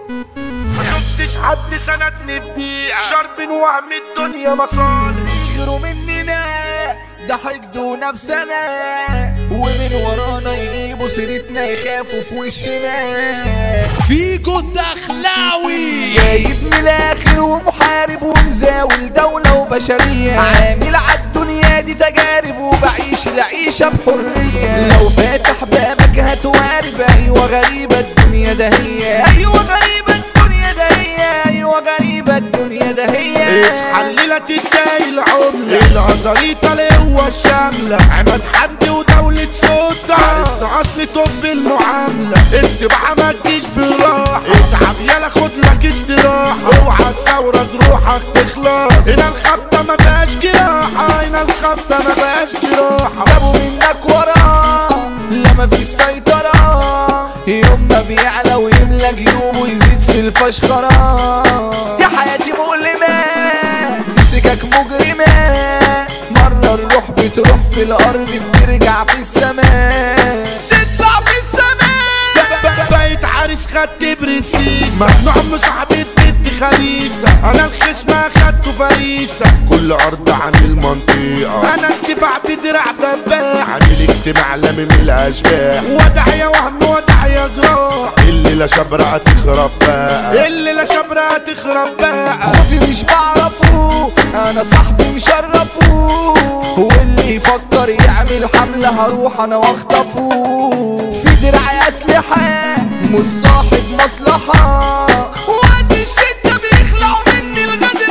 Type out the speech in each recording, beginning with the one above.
ما شفتش حد سندني في دقيقة شرب وهم الدنيا مصالح يجروا مننا ده حقدوا نفسنا ومن ورانا يجيبوا سيرتنا يخافوا في وشنا فيجو الدخلاوي جايب من الاخر ومحارب ومزاول دولة وبشرية عامل عالدنيا دي تجارب وبعيش العيشة بحرية لو فاتح بابك هتوارب ايوه غريبة الدنيا ده هي ايوه غريبة الدنيا ده هي ايوه غريبة الدنيا ده هي اصحى الليلة تدعي العملة العزريطة القوة الشاملة عماد حمدي ودولة سلطة عرسنا اصل طب المعاملة استباحة ما تجيش بالراحة اتعب يلا خد لك استراحة اوعى تثورك روحك تخلص هنا الخبطة ما بقاش جراحة هنا الخبطة ما بقاش جراحة جابوا منك وراه لما في السيطرة يوم ما بيعلى ويملى جيوبه يزيد في الفشخرة يا حياتي مؤلمة تسكك مجرمة مرة الروح بتروح في الأرض بترجع في السماء تطلع في السماء بقيت عريس خدت برنسيسة ممنوع مصاحبة بنت خليسة أنا الخصم أخدته فريسة كل أرض عن المنطقة أنا انتفاع بدرع دباح عامل اجتماع لامي من الأشباح وداعية وهم وداعية جراح اللي لا شبرقة تخرب بقى اللي لا شبرقة تخرب بقى خوفي مش بعرفه انا صاحبي مشرفه واللي يفكر يعمل حملة هروح انا واخطفه في دراعي اسلحة مش صاحب مصلحة وقت الشدة بيخلعوا مني الغدر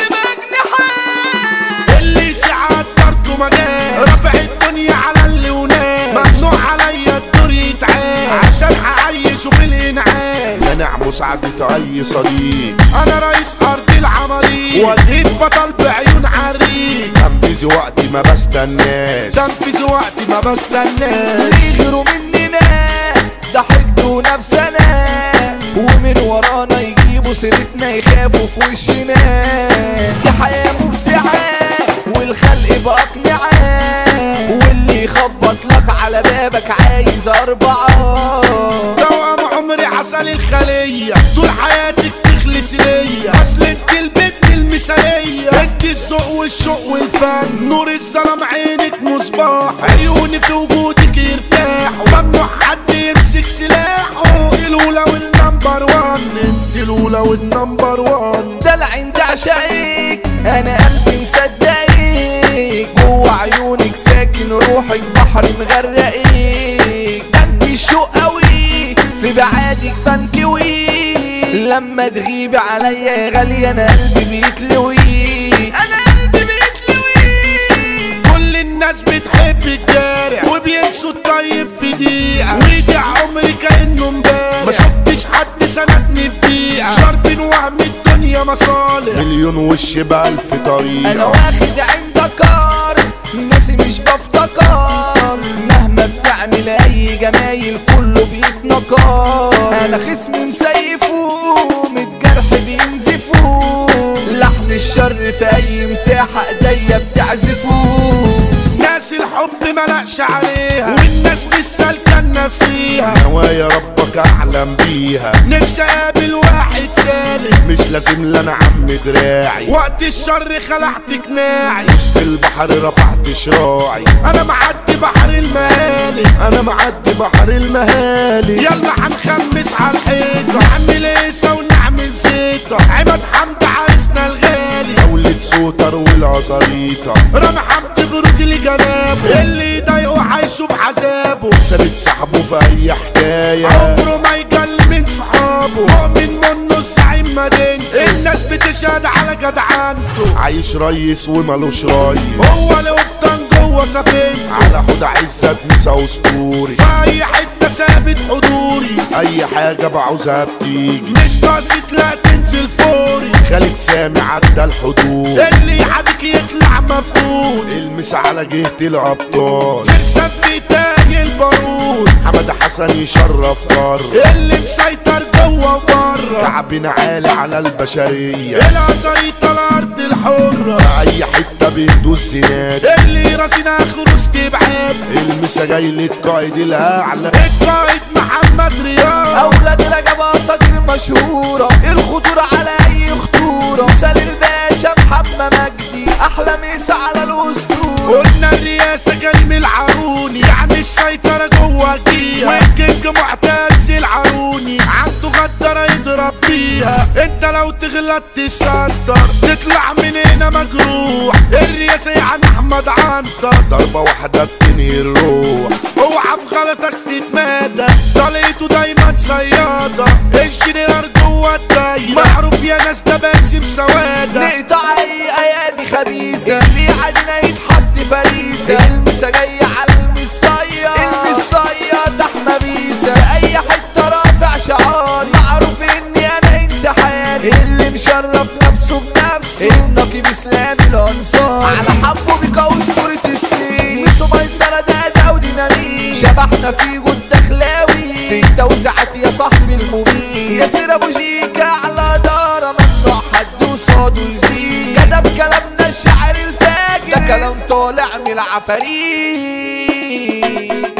بأجنحة اللي ساعات برضه مجال رافع الدنيا على اللي ونام ممنوع عليا الدور يتعال عشان اعيشه في الانعام منع مساعدة اي صديق انا رئيس ارض العماليق وليد بطل بعيون عريق تنفيذ وقتي ما بستناش تنفيذ وقتي ما بستناش اللي يغيروا مننا ده حقدوا نفسنا ومن ورانا يجيبوا سيرتنا يخافوا في وشنا دي حياة مفزعة والخلق بأقنعة واللي يخبط لك على بابك عايز أربعة دوام عمري عسل الخلية طول حياتك تخلص ليا اصل انت البنت المثالية انت الذوق والشوق والفن نور الظلام عينك مصباح عيوني في وجودك يرتاحوا ممنوع حد يمسك سلاحه الاولى والنمبر وان انت الاولى والنمبر وان دلع انت عشايك انا قلبي مصدقك جوه عيونك ساكن روحك بحر مغرقك ده انت الشوق قوي في بعادك بنكوي لما تغيبي عليا يا غالية انا قلبي بيتلوي انا قلبي بيتلوي كل الناس بتحب الجارع وبينسوا الطيب في دقيقة ويضيع عمري كأنه امبارح ما شفتش حد سندني في دقيقة شرب وهم الدنيا مصالح مليون وش بألف طريقة انا واخد عندك كار ناسي مش بفتكر مهما بتعمل اي جمايل كله بيتنكر انا خصمي مسيفه متجرح بينزفه لحن الشر في اي مساحة ايديا بتعزفه ناس الحب ملقش عليها والناس مش سالكة نفسيها نوايا ربك اعلم بيها نفسي اقابل واحد سالم مش لازم لنا عم دراعي وقت الشر خلعت قناعي وسط البحر رفعت شراعي انا معدي بحر المهالي انا معدي بحر المهالي يلا هنخمس على الحيطة نعمل ايه ونعمل زيطة عماد حمد عرسنا الغالي دولة سوتر والعصاريطة رامي حمد برجل جنابه اللي يضايقه هيشوف عذابه ثابت صاحبه في اي حكاية عمره ما يجل من صحابه مؤمن منه الزعيم مدينته الناس بتشهد على جدعنته عايش ريس ومالوش راي هو القبطان جوه سفينته على حوض عزت مسا اسطوري في اي حتة ثابت حضوري اي حاجة بعوزها بتيجي مش قاصد لا تنزل فوري خالد سامي عدى الحدود اللي يعدك يطلع مفقود المس على جهة الابطال فرسان في تاج البارود حمد حسن يشرف بره اللي مسيطر جوه وبره كعبنا عالي على البشرية العصايطة الارض الحرة في اي حتة بيدوس زناد اللي راسنا اخره استبعاد المسا جاي للقائد الاعلى القائد محمد رياض اولاد رجب اساطير مشهورة الخطورة على اي خطورة مثال الباشا محمد مجدي احلى مسا على الاسطورة قلنا الرئاسة كريم العاروني يعني السيطرة جوه جيها والكينج معتز العاروني عنده غدارة يضرب بيها انت لو تغلط تصدر تطلع من هنا مجروح الرئاسة يعني احمد عنتر ضربة واحدة بتنهي الروح اوعى بغلطك تتمادى طليته دايما صيادة الجنرال جوه الدايرة معروف يا ناس ده باسم سوادة نقطع اي ايادي خبيثة اللي علينا يتحط فريسة المسا جاية على المصية المصية تحمى بيسة في اي حتة رافع شعاري معروف اني انا انت حياتي اللي مشرف نفسه بنفسه النقيب اسلامي الانصار على حبه بك اسطورة السين ميسو ميسرة ده ده وديناميت شبحنا في جود دخلاوي في التوزيعات يا صاحبي المميت ياسر ابو جيكا على دارة ممنوع حد وصاده يزيد كتب كلامنا الشاعر الفاجر ده كلام طالع من العفاريت